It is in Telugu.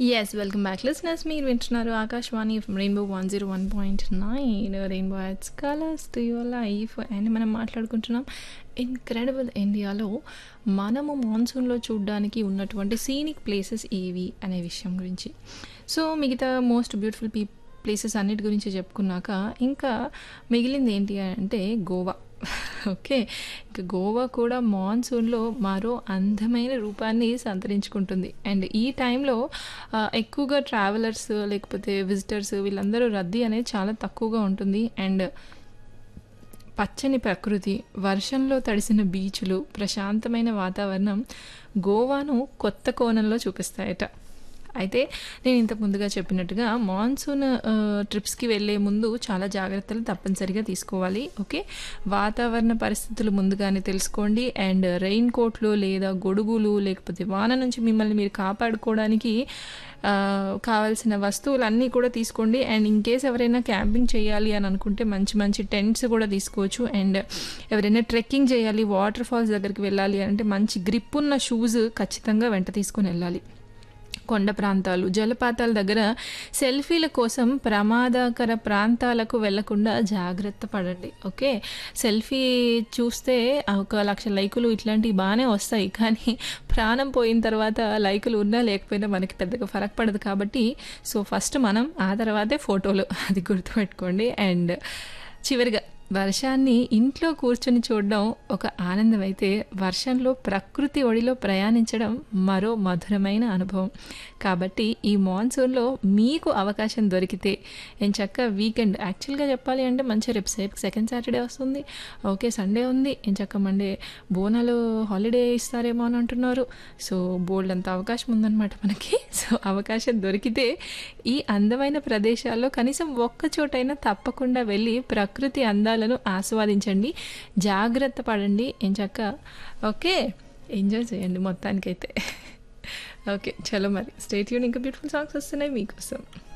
ఎస్ వెల్కమ్ బ్యాక్ లిస్నర్స్ మీరు వింటున్నారు Akashvani rainbow one zero one point nine rainbow adds colours to your life and మనం మాట్లాడుకుంటున్నాం ఇన్క్రెడిబుల్ ఇండియాలో మనము మాన్సూన్లో చూడడానికి ఉన్నటువంటి సీనిక్ ప్లేసెస్ ఏవి అనే విషయం గురించి సో మిగతా మోస్ట్ బ్యూటిఫుల్ పీ ప్లేసెస్ అన్నిటి గురించి చెప్పుకున్నాక ఇంకా మిగిలింది ఏంటి అంటే గోవా ఓకే ఇంకా గోవా కూడా మాన్సూన్లో మరో అందమైన రూపాన్ని సంతరించుకుంటుంది అండ్ ఈ టైంలో ఎక్కువగా ట్రావెలర్స్ లేకపోతే విజిటర్స్ వీళ్ళందరూ రద్దీ అనేది చాలా తక్కువగా ఉంటుంది అండ్ పచ్చని ప్రకృతి వర్షంలో తడిసిన బీచ్లు ప్రశాంతమైన వాతావరణం గోవాను కొత్త కోణంలో చూపిస్తాయట అయితే నేను ఇంత ముందుగా చెప్పినట్టుగా మాన్సూన్ ట్రిప్స్కి వెళ్ళే ముందు చాలా జాగ్రత్తలు తప్పనిసరిగా తీసుకోవాలి ఓకే వాతావరణ పరిస్థితులు ముందుగానే తెలుసుకోండి అండ్ రెయిన్ కోట్లు లేదా గొడుగులు లేకపోతే వాన నుంచి మిమ్మల్ని మీరు కాపాడుకోవడానికి కావాల్సిన వస్తువులన్నీ కూడా తీసుకోండి అండ్ ఇన్ కేస్ ఎవరైనా క్యాంపింగ్ చేయాలి అని అనుకుంటే మంచి మంచి టెంట్స్ కూడా తీసుకోవచ్చు అండ్ ఎవరైనా ట్రెక్కింగ్ చేయాలి వాటర్ ఫాల్స్ దగ్గరికి వెళ్ళాలి అంటే మంచి గ్రిప్ ఉన్న షూస్ ఖచ్చితంగా వెంట తీసుకొని వెళ్ళాలి కొండ ప్రాంతాలు జలపాతాల దగ్గర సెల్ఫీల కోసం ప్రమాదకర ప్రాంతాలకు వెళ్లకుండా జాగ్రత్త పడండి ఓకే సెల్ఫీ చూస్తే ఒక లక్ష లైకులు ఇట్లాంటివి బాగానే వస్తాయి కానీ ప్రాణం పోయిన తర్వాత లైకులు ఉన్నా లేకపోయినా మనకి పెద్దగా ఫరక్ పడదు కాబట్టి సో ఫస్ట్ మనం ఆ తర్వాతే ఫోటోలు అది గుర్తుపెట్టుకోండి అండ్ చివరిగా వర్షాన్ని ఇంట్లో కూర్చొని చూడడం ఒక ఆనందం అయితే వర్షంలో ప్రకృతి ఒడిలో ప్రయాణించడం మరో మధురమైన అనుభవం కాబట్టి ఈ మాన్సూన్లో మీకు అవకాశం దొరికితే నేను చక్క వీకెండ్ యాక్చువల్గా చెప్పాలి అంటే మంచి రేపు సేపు సెకండ్ సాటర్డే వస్తుంది ఓకే సండే ఉంది నేను చక్క మండే బోనాలు హాలిడే ఇస్తారేమో అని అంటున్నారు సో బోల్డ్ అంత అవకాశం ఉందన్నమాట మనకి సో అవకాశం దొరికితే ఈ అందమైన ప్రదేశాల్లో కనీసం ఒక్క చోటైనా తప్పకుండా వెళ్ళి ప్రకృతి అందాలు లను ఆస్వాదించండి జాగ్రత్త పడండి ఏం చక్క ఓకే ఎంజాయ్ చేయండి మొత్తానికైతే ఓకే చలో మరి స్టేట్ యూన్ ఇంకా బ్యూటిఫుల్ సాంగ్స్ వస్తున్నాయి మీకోసం